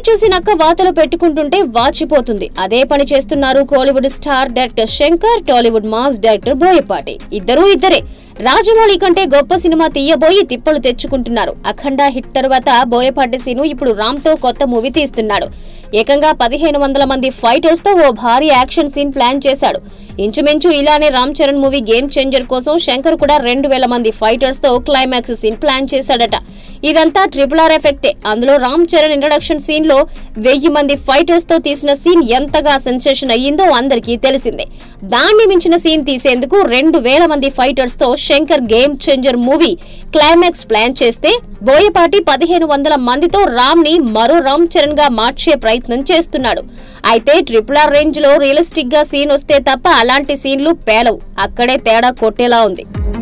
చూసి నక్క వాతలో పెట్టుకుంటుంటే వాచిపోతుంది అదే పని చేస్తున్నారు Kollywood star director Shankar Tollywood mass director Boyapati ఇద్దరూ ఇద్దరే రాజమౌళి కంటే గొప్ప సినిమా తీయబోయి తిప్పలు తెచ్చుకుంటున్నారు అఖండ హిట్ తర్వాత బోయపాటి సీను ఇప్పుడు రామ్ తో కొత్త మూవీ తీస్తున్నాడు ఏకంగా పదిహేను వందల మంది ఫైటర్స్ తో ఓ భారీ యాక్షన్ సీన్ ప్లాన్ చేశాడు ఇంచుమించు ఇలానే Ram Charan movie Game Changer కోసం శంకర్ కూడా రెండు వేల మంది ఫైటర్స్ తో క్లైమాక్స్ సీన్ ప్లాన్ చేశాడట ఇదంతా ట్రిపుల్ ఆర్ ఎఫెక్టే అందులో రామ్ చరణ్ ఇంట్రడక్షన్ సీన్ లో వెయ్యి మంది ఫైటర్స్ తో తీసిన సీన్ ఎంతగా సెన్సేషన్ అయ్యిందో అందరికీ తెలిసిందే దాన్ని మించిన సీన్ తీసేందుకు రెండు వేల మంది ఫైటర్స్ తో Shankar Game Changer movie climax plan చేస్తే బోయపాటి పదిహేను వందల మందితో రామ్ ని మరో రామ్ చరణ్ గా మార్చే ప్రయత్నం చేస్తున్నాడు అయితే ట్రిపుల్ ఆర్ రేంజ్ లో రియలిస్టిక్ గా సీన్ వస్తే తప్ప అలాంటి సీన్లు పేలవు అక్కడే తేడా కొట్టేలా ఉంది